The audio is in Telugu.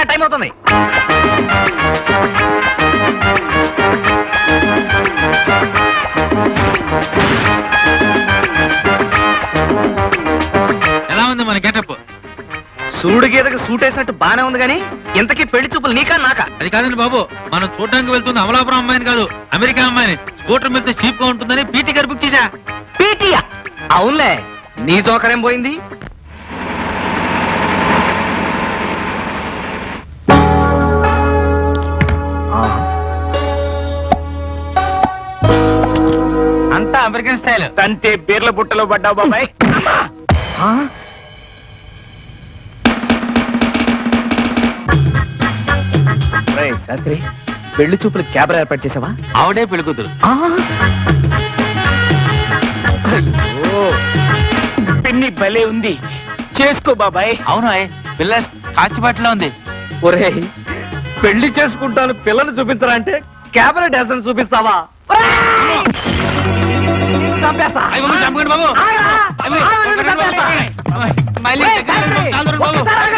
టైం అవుతుంది ఎలా ఉంది మన గెటప్ సూర్యుడి గీతకి సూట్ వేసినట్టు బానే ఉంది కానీ ఇంతకీ పెళ్లి చూపులు నీకా నాకా అది కాదండి బాబు మనం చూడడానికి వెళ్తుంది అమలాపురం అమ్మాయిని కాదు అమెరికా అమ్మాయిని స్కూటర్ మీద చీప్ గా ఉంటుందని పీటీ గారు బుక్ చేశా పీటియా అవునులే నీ జోకరేం పోయింది అంతా అమెరికన్ స్టైల్ తంతే బీర్ల బుట్టలో పడ్డావు బాబాయ్ శాస్త్రి పెళ్లి చూపులు కెమెరా ఏర్పాటు చేసావా ఆవిడే పెళ్లి కూతురు పిన్ని భలే ఉంది చేసుకో బాబాయ్ అవును ఆయ్, పిల్ల కాచిపాట్లో ఉంది ఒరే పెళ్లి చేసుకుంటాను పిల్లని చూపించరా అంటే కెమెరా డాన్స్ చూపిస్తావా ఒరేయ్! చంపేస్తా అయ్య బాబు, చంపకండి బాబు. ఆగరా! అయ్య బాబు, ఆగరా, చంపకండి బాబు, చంపేస్తా. చంపకండి. మళ్ళీ ఒరేయ్, దగ్గర శాస్త్రి, బాబు, కాలు దూరండి బాబు. ఒక్కసారి